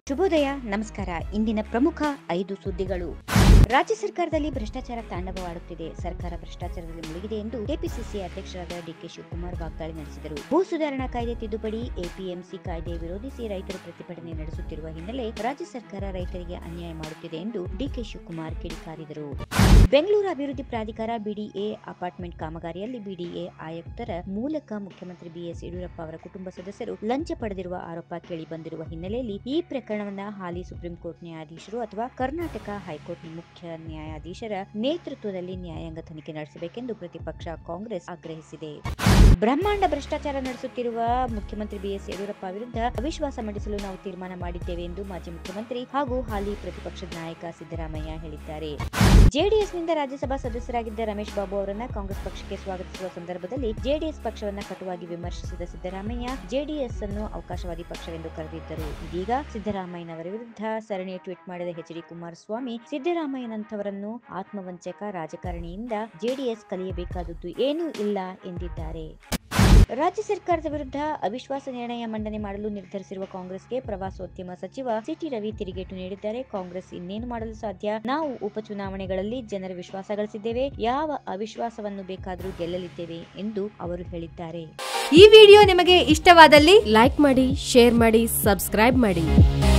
ಶುಭೋದಯ ನಮಸ್ಕಾರ ಇಂದಿನ ಪ್ರಮುಖ ಐದು ಸುದ್ದಿಗಳು ರಾಜ್ಯ ಸರ್ಕಾರದಲ್ಲಿ ಭ್ರಷ್ಟಾಚಾರ ತಾಂಡವವಾಡುತ್ತಿದೆ ಸರ್ಕಾರ ಭ್ರಷ್ಟಾಚಾರದಲ್ಲಿ ಮುಳುಗಿದೆ ಎಂದು ಕೆಪಿಸಿಸಿ ಅಧ್ಯಕ್ಷರಾದ ಡಿಕೆ ಶಿವಕುಮಾರ್ ವಾಗ್ದಾಳಿ ನಡೆಸಿದರು ಭೂ ಸುಧಾರಣಾ ಕಾಯ್ದೆ ತಿದ್ದುಪಡಿ ಎಪಿಎಂಸಿ ಕಾಯ್ದೆ ವಿರೋಧಿಸಿ ರೈತರು ಪ್ರತಿಭಟನೆ ನಡೆಸುತ್ತಿರುವ ಹಿನ್ನೆಲೆ ರಾಜ್ಯ ಸರ್ಕಾರ ರೈತರಿಗೆ ಅನ್ಯಾಯ ಮಾಡುತ್ತಿದೆ ಎಂದು ಡಿಕೆ ಶಿವಕುಮಾರ್ ಕಿಡಿಕಾರಿದರು ಬೆಂಗಳೂರು ಅಭಿವೃದ್ಧಿ ಪ್ರಾಧಿಕಾರ ಬಿಡಿಎ ಅಪಾರ್ಟ್ಮೆಂಟ್ ಕಾಮಗಾರಿಯಲ್ಲಿ ಬಿಡಿಎ ಆಯುಕ್ತರ ಮೂಲಕ ಮುಖ್ಯಮಂತ್ರಿ ಬಿಎಸ್ ಯಡಿಯೂರಪ್ಪ ಅವರ ಕುಟುಂಬ ಸದಸ್ಯರು ಲಂಚ ಪಡೆದಿರುವ ಆರೋಪ ಕೇಳಿ ಬಂದಿರುವ ಹಿನ್ನೆಲೆಯಲ್ಲಿ ಈ ಪ್ರಕರಣವನ್ನ ಹಾಲಿ ಸುಪ್ರೀಂ ಕೋರ್ಟ್ ನ್ಯಾಯಾಧೀಶರು ಅಥವಾ ಕರ್ನಾಟಕ ಹೈಕೋರ್ಟ್ ಮುಖ್ಯ ನ್ಯಾಯಾಧೀಶರ ನೇತೃತ್ವದಲ್ಲಿ ನ್ಯಾಯಾಂಗ ತನಿಖೆ ನಡೆಸಬೇಕೆಂದು ಪ್ರತಿಪಕ್ಷ ಕಾಂಗ್ರೆಸ್ ಆಗ್ರಹಿಸಿದೆ ಬ್ರಹ್ಮಾಂಡ ಭ್ರಷ್ಟಾಚಾರ ನಡೆಸುತ್ತಿರುವ ಮುಖ್ಯಮಂತ್ರಿ ಬಿಎಸ್ ಯಡಿಯೂರಪ್ಪ ವಿರುದ್ಧ ಅವಿಶ್ವಾಸ ಮಂಡಿಸಲು ನಾವು ತೀರ್ಮಾನ ಮಾಡಿದ್ದೇವೆ ಎಂದು ಮಾಜಿ ಮುಖ್ಯಮಂತ್ರಿ ಹಾಗೂ ಹಾಲಿ ಪ್ರತಿಪಕ್ಷದ ನಾಯಕ ಸಿದ್ದರಾಮಯ್ಯ ಹೇಳಿದ್ದಾರೆ ಜೆಡಿಎಸ್ನಿಂದ ರಾಜ್ಯಸಭಾ ಸದಸ್ಯರಾಗಿದ್ದ ರಮೇಶ್ ಬಾಬು ಅವರನ್ನ ಕಾಂಗ್ರೆಸ್ ಪಕ್ಷಕ್ಕೆ ಸ್ವಾಗತಿಸುವ ಸಂದರ್ಭದಲ್ಲಿ ಜೆಡಿಎಸ್ ಪಕ್ಷವನ್ನ ಕಟುವಾಗಿ ವಿಮರ್ಶಿಸಿದ ಸಿದ್ದರಾಮಯ್ಯ ಜೆಡಿಎಸ್ ಅನ್ನು ಅವಕಾಶವಾದಿ ಪಕ್ಷವೆಂದು ಕರೆದಿದ್ದರು ಇದೀಗ ಸಿದ್ದರಾಮಯ್ಯನವರ ವಿರುದ್ಧ ಸರಣಿ ಟ್ವೀಟ್ ಮಾಡಿದ ಎಚ್ ಡಿ ಕುಮಾರಸ್ವಾಮಿ ಸಿದ್ದರಾಮಯ್ಯನಂತವರನ್ನು ಆತ್ಮವಂಚಕ ರಾಜಕಾರಣಿಯಿಂದ ಜೆಡಿಎಸ್ ಕಲಿಯಬೇಕಾದದ್ದು ಏನೂ ಇಲ್ಲ ಎಂದಿದ್ದಾರೆ ರಾಜ್ಯ ಸರ್ಕಾರದ ವಿರುದ್ಧ ಅವಿಶ್ವಾಸ ನಿರ್ಣಯ ಮಂಡನೆ ಮಾಡಲು ನಿರ್ಧರಿಸಿರುವ ಕಾಂಗ್ರೆಸ್ಗೆ ಪ್ರವಾಸೋದ್ಯಮ ಸಚಿವ ಸಿಟಿ ರವಿ ತಿರುಗೇಟು ನೀಡಿದ್ದಾರೆ ಕಾಂಗ್ರೆಸ್ ಇನ್ನೇನು ಮಾಡಲು ಸಾಧ್ಯ ನಾವು ಉಪಚುನಾವಣೆಗಳಲ್ಲಿ ಜನರ ವಿಶ್ವಾಸ ಗಳಿಸಿದ್ದೇವೆ ಯಾವ ಅವಿಶ್ವಾಸವನ್ನು ಬೇಕಾದರೂ ಗೆಲ್ಲಲಿದ್ದೇವೆ ಎಂದು ಅವರು ಹೇಳಿದ್ದಾರೆ ಈ ವಿಡಿಯೋ ನಿಮಗೆ ಇಷ್ಟವಾದಲ್ಲಿ ಲೈಕ್ ಮಾಡಿ ಶೇರ್ ಮಾಡಿ ಸಬ್ಸ್ಕ್ರೈಬ್ ಮಾಡಿ